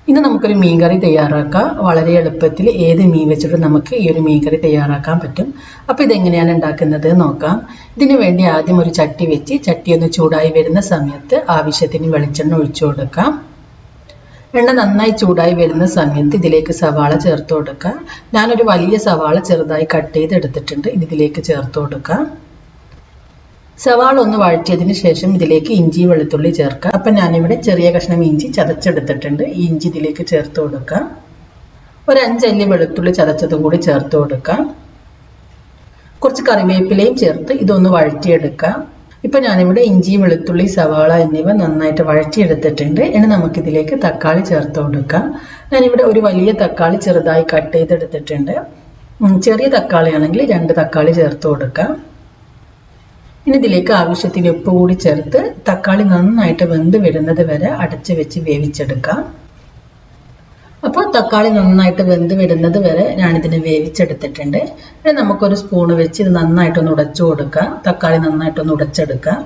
ഇന്ന് നമുക്കൊരു മീൻകറി തയ്യാറാക്കാം വളരെ എളുപ്പത്തിൽ ഏത് മീൻ വെച്ചിട്ട് നമുക്ക് ഈ ഒരു മീൻകറി തയ്യാറാക്കാൻ പറ്റും അപ്പോൾ ഇതെങ്ങനെയാണ് ഉണ്ടാക്കുന്നത് നോക്കാം ഇതിനു വേണ്ടി ആദ്യം ഒരു ചട്ടി വെച്ച് ചട്ടി ഒന്ന് ചൂടായി വരുന്ന സമയത്ത് ആവശ്യത്തിന് വെളിച്ചെണ്ണ ഒഴിച്ചു കൊടുക്കാം എണ്ണ നന്നായി ചൂടായി വരുന്ന സമയത്ത് ഇതിലേക്ക് സവാള ചേർത്ത് കൊടുക്കാം ഞാനൊരു വലിയ സവാള ചെറുതായി കട്ട് ചെയ്ത് എടുത്തിട്ടുണ്ട് ഇതിലേക്ക് ചേർത്ത് കൊടുക്കാം സവാള ഒന്ന് വഴറ്റിയതിന് ശേഷം ഇതിലേക്ക് ഇഞ്ചി വെളുത്തുള്ളി ചേർക്കാം അപ്പം ഞാനിവിടെ ചെറിയ കഷ്ണം ഇഞ്ചി ചതച്ചെടുത്തിട്ടുണ്ട് ഈ ഇഞ്ചി ഇതിലേക്ക് ചേർത്ത് കൊടുക്കാം ഒരു അഞ്ചല്ലി വെളുത്തുള്ളി ചതച്ചതും കൂടി ചേർത്ത് കൊടുക്കാം കുറച്ച് കറിവേപ്പിലയും ചേർത്ത് ഇതൊന്ന് വഴറ്റിയെടുക്കാം ഇപ്പം ഞാനിവിടെ ഇഞ്ചി വെളുത്തുള്ളി സവാള എന്നിവ നന്നായിട്ട് വഴറ്റിയെടുത്തിട്ടുണ്ട് ഇനി നമുക്കിതിലേക്ക് തക്കാളി ചേർത്ത് കൊടുക്കാം ഞാനിവിടെ ഒരു വലിയ തക്കാളി ചെറുതായി കട്ട് ചെയ്തെടുത്തിട്ടുണ്ട് ചെറിയ തക്കാളി ആണെങ്കിൽ രണ്ട് തക്കാളി ചേർത്ത് കൊടുക്കാം ഇനി ഇതിലേക്ക് ആവശ്യത്തിന് ഉപ്പ് കൂടി ചേർത്ത് തക്കാളി നന്നായിട്ട് വെന്ത് വരുന്നത് വരെ അടച്ചു വെച്ച് വേവിച്ചെടുക്കാം അപ്പോൾ തക്കാളി നന്നായിട്ട് വെന്ത് വരുന്നത് വരെ ഞാനിതിനെ വേവിച്ചെടുത്തിട്ടുണ്ട് ഇനി നമുക്കൊരു സ്പൂണ് വെച്ച് ഇത് നന്നായിട്ടൊന്ന് ഉടച്ചു കൊടുക്കാം തക്കാളി നന്നായിട്ടൊന്ന് ഉടച്ചെടുക്കാം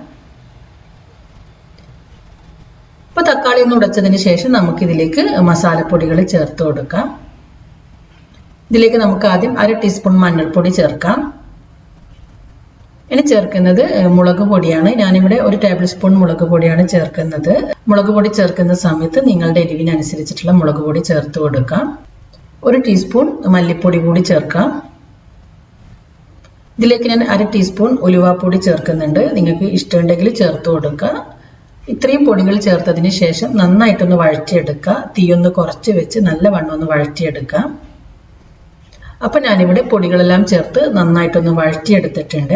അപ്പോൾ തക്കാളി ഒന്ന് ഉടച്ചതിന് ശേഷം നമുക്കിതിലേക്ക് മസാലപ്പൊടികൾ ചേർത്ത് കൊടുക്കാം ഇതിലേക്ക് നമുക്ക് ആദ്യം അര ടീസ്പൂൺ മഞ്ഞൾപ്പൊടി ചേർക്കാം ഇനി ചേർക്കുന്നത് മുളക് പൊടിയാണ് ഞാനിവിടെ ഒരു ടേബിൾ സ്പൂൺ മുളക് പൊടിയാണ് ചേർക്കുന്നത് മുളക് പൊടി ചേർക്കുന്ന സമയത്ത് നിങ്ങളുടെ എരിവിനനുസരിച്ചിട്ടുള്ള മുളക് പൊടി ചേർത്ത് കൊടുക്കാം ഒരു ടീസ്പൂൺ മല്ലിപ്പൊടി കൂടി ചേർക്കാം ഇതിലേക്ക് ഞാൻ അര ടീസ്പൂൺ ഉലുവാപ്പൊടി ചേർക്കുന്നുണ്ട് നിങ്ങൾക്ക് ഇഷ്ടമുണ്ടെങ്കിൽ ചേർത്ത് കൊടുക്കുക ഇത്രയും പൊടികൾ ചേർത്തതിന് ശേഷം നന്നായിട്ടൊന്ന് വഴറ്റിയെടുക്കുക തീയൊന്ന് കുറച്ച് വെച്ച് നല്ല വണ്ണം ഒന്ന് വഴറ്റിയെടുക്കാം അപ്പം ഞാനിവിടെ പൊടികളെല്ലാം ചേർത്ത് നന്നായിട്ടൊന്ന് വഴറ്റിയെടുത്തിട്ടുണ്ട്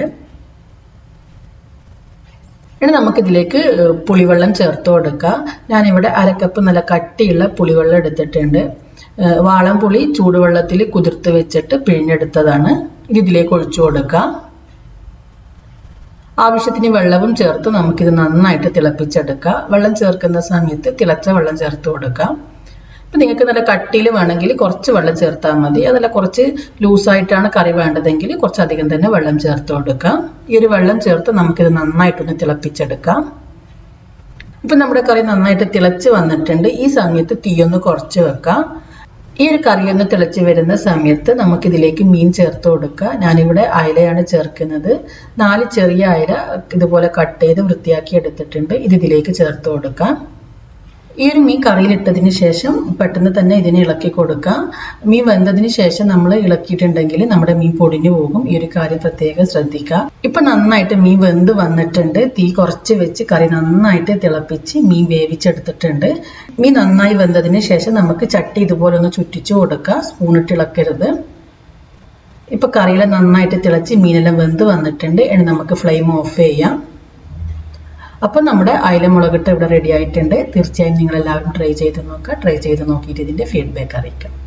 ഇനി നമുക്കിതിലേക്ക് പുളിവെള്ളം ചേർത്ത് കൊടുക്കാം ഞാനിവിടെ അരക്കപ്പ് നല്ല കട്ടിയുള്ള പുളിവെള്ളം എടുത്തിട്ടുണ്ട് വാളം പുളി ചൂടുവെള്ളത്തിൽ കുതിർത്ത് വെച്ചിട്ട് പിഴിഞ്ഞെടുത്തതാണ് ഇത് ഇതിലേക്ക് ഒഴിച്ചു കൊടുക്കാം ആവശ്യത്തിന് വെള്ളവും ചേർത്ത് നമുക്കിത് നന്നായിട്ട് തിളപ്പിച്ചെടുക്കാം വെള്ളം ചേർക്കുന്ന സമയത്ത് തിളച്ച വെള്ളം ചേർത്ത് കൊടുക്കാം ഇപ്പം നിങ്ങൾക്ക് നല്ല കട്ടിയിൽ വേണമെങ്കിൽ കുറച്ച് വെള്ളം ചേർത്താൽ മതി അതല്ല കുറച്ച് ലൂസായിട്ടാണ് കറി വേണ്ടതെങ്കിൽ കുറച്ചധികം തന്നെ വെള്ളം ചേർത്ത് കൊടുക്കാം ഈ ഒരു വെള്ളം ചേർത്ത് നമുക്കിത് നന്നായിട്ടൊന്ന് തിളപ്പിച്ചെടുക്കാം ഇപ്പം നമ്മുടെ കറി നന്നായിട്ട് തിളച്ച് വന്നിട്ടുണ്ട് ഈ സമയത്ത് തീയൊന്ന് കുറച്ച് വെക്കാം ഈ ഒരു കറി ഒന്ന് തിളച്ച് വരുന്ന സമയത്ത് നമുക്കിതിലേക്ക് മീൻ ചേർത്ത് കൊടുക്കുക ഞാനിവിടെ അയലയാണ് ചേർക്കുന്നത് നാല് ചെറിയ അയല ഇതുപോലെ കട്ട് ചെയ്ത് വൃത്തിയാക്കി എടുത്തിട്ടുണ്ട് ഇത് ഇതിലേക്ക് ചേർത്ത് കൊടുക്കാം ഈ ഒരു മീൻ കറിയിലിട്ടതിന് ശേഷം പെട്ടെന്ന് തന്നെ ഇതിനെ ഇളക്കി കൊടുക്കാം മീൻ വെന്തതിന് ശേഷം നമ്മൾ ഇളക്കിയിട്ടുണ്ടെങ്കിൽ നമ്മുടെ മീൻ പൊടിഞ്ഞു പോകും ഈ ഒരു കാര്യം പ്രത്യേകം ശ്രദ്ധിക്കുക ഇപ്പൊ നന്നായിട്ട് മീൻ വെന്ത് വന്നിട്ടുണ്ട് തീ കുറച്ച് വെച്ച് കറി നന്നായിട്ട് തിളപ്പിച്ച് മീൻ വേവിച്ചെടുത്തിട്ടുണ്ട് മീൻ നന്നായി വെന്തതിന് ശേഷം നമുക്ക് ചട്ടി ഇതുപോലെ ഒന്ന് ചുറ്റിച്ചു കൊടുക്കുക സ്പൂണിട്ട് ഇളക്കരുത് ഇപ്പൊ കറിയിൽ നന്നായിട്ട് തിളച്ച് മീനെല്ലാം വെന്ത് വന്നിട്ടുണ്ട് ഇനി നമുക്ക് ഫ്ലെയിം ഓഫ് ചെയ്യാം അപ്പം നമ്മുടെ അയില മുളകിട്ട് ഇവിടെ റെഡി ആയിട്ടുണ്ട് തീർച്ചയായും നിങ്ങൾ എല്ലാവരും ട്രൈ ചെയ്ത് നോക്കുക ട്രൈ ചെയ്ത് നോക്കിയിട്ട് ഇതിൻ്റെ ഫീഡ്ബാക്ക് അറിയിക്കാം